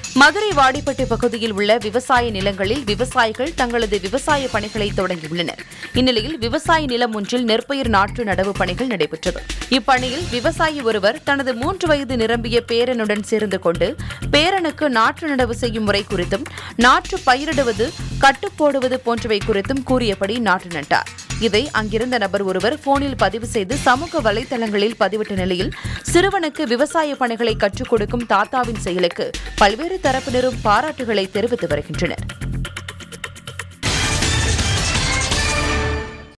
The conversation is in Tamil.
மதுரை வாடிப்பட்டி பகுதியில் உள்ள விவசாய நிலங்களில் விவசாயிகள் தங்களது விவசாய பணிகளை தொடங்கியுள்ளனர் இந்நிலையில் விவசாய நிலம் ஒன்றில் நெற்பயிர் நாற்று நடவு பணிகள் நடைபெற்றது இப்பணியில் விவசாயி ஒருவர் தனது மூன்று வயது நிரம்பிய பேரனுடன் சேர்ந்து கொண்டு பேரனுக்கு நாற்று நடவு செய்யும் முறை குறித்தும் நாற்று பயிரிடுவது கட்டுப்போடுவது போன்றவை குறித்தும் கூறியபடி நாற்று நட்டார் இதை அங்கிருந்த நபர் ஒருவர் போனில் பதிவு செய்து சமூக வலைதளங்களில் பதிவிட்ட நிலையில் சிறுவனுக்கு விவசாய பணிகளை கற்றுக் கொடுக்கும் தாத்தாவின் செயலுக்கு பல்வேறு தரப்பினரும் பாராட்டுகளை தெரிவித்து வருகின்றனர்